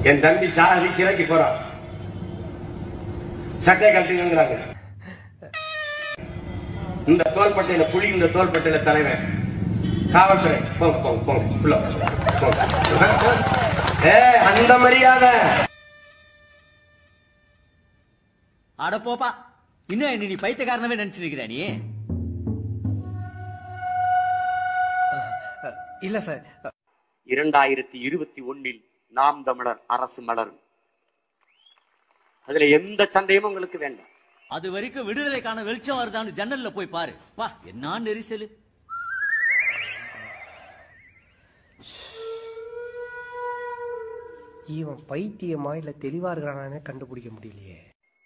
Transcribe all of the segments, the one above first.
என் தம்பி சாதி சிறைக்கு போறான் சட்டை கட்டுங்கிறாங்க இந்த தோள்பட்டையில புலி இந்த தோள்பட்டையில தலைவன் காவல்துறை போங்க போங்க போங்க உள்ள போங்க. போங்க ஏ அந்த மரியாதை அட போப்பா இன்னும் என்ன நீ பைத்தியக்காரனவே நினைச்சிருக்கிற நீ இல்ல சார் இரண்டாயிரத்தி இருபத்தி ஒன்னில் நாம் தமிழர் அரசு மலரும் அதுல எந்த சந்தேகமும் உங்களுக்கு வேண்டாம் அது வரைக்கும் விடுதலைக்கான வெளிச்சம் வருதான்னு ஜன்னல்ல போய் பாரு பா என்ன நெரிசலு இவன் பைத்தியமா இல்ல தெளிவா இருக்கிறானே கண்டுபிடிக்க முடியலையே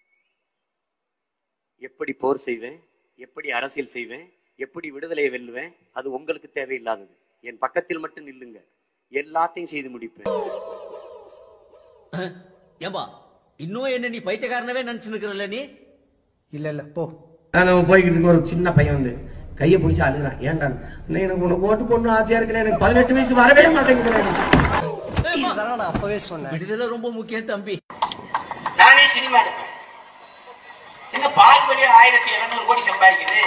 எப்படி போர் செய்வேன் எப்படி அரசியல் செய்வேன் எப்படி விடுதலையை வெல்லுவேன் அது உங்களுக்கு தேவையில்லாதது என் பக்கத்தில் மட்டும் நில்லுங்க எல்லாத்தையும் செய்து முடிப்பேன் ஏம்பா இன்னும் என்ன நீ பைத்தியக்காரனவே நினைச்சுருக்கிறல்ல நீ இல்ல இல்ல போ நம்ம போய்கிட்டு இருக்க ஒரு சின்ன பையன் வந்து கையை பிடிச்சி அழுகிறான் ஏன்டா அண்ணே, எனக்கு உனக்கு ஓட்டு போடணும் ஆசையா இருக்கிறேன் எனக்கு பதினெட்டு வயசு வரவே மாட்டேங்கிறேன் இதுதானே நான் அப்பவே சொன்னேன் விடுதலை ரொம்ப முக்கியம் தம்பி நானே சினிமா எடுப்பேன் இந்த பாகுபலி ஆயிரத்தி இருநூறு கோடி சம்பாதிக்குது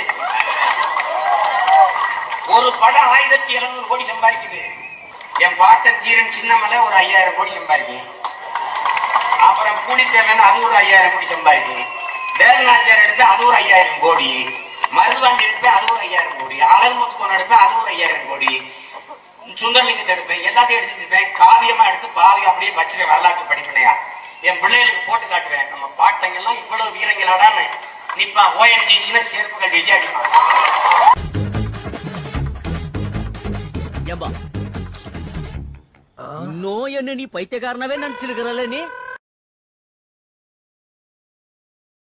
ஒரு படம் ஆயிரத்தி இருநூறு கோடி சம்பாதிக்குது என் பாட்டன் தீரன் சின்னமலை ஒரு ஐயாயிரம் கோடி சம்பாதிக்கும் அப்புறம் பூலித்தேவன் அது ஒரு ஐயாயிரம் கோடி சம்பாதிக்கும் வேலநாச்சியார் எடுப்பேன் அது ஒரு ஐயாயிரம் கோடி மருதுவாண்டி எடுப்பேன் அது ஒரு ஐயாயிரம் கோடி அழகுமுத்து கொண்டு எடுப்பேன் அது ஒரு ஐயாயிரம் கோடி சுந்தரலிங்கத்தை எடுப்பேன் எல்லாத்தையும் எடுத்துட்டு இருப்பேன் காவியமா எடுத்து பாவி அப்படியே வச்சிருவேன் வரலாற்று படிப்பினையா என் பிள்ளைகளுக்கு போட்டு காட்டுவேன் நம்ம பாட்டங்கெல்லாம் இவ்வளவு வீரங்களாடான்னு நிப்பான் ஓஎன்ஜிசின்னு செருப்பு கட்டி வச்சு அடிப்பான் ஏம்பா இன்னும் என்ன நீ பைத்தியக்காரனவே நினைச்சிருக்கிறல்ல நீ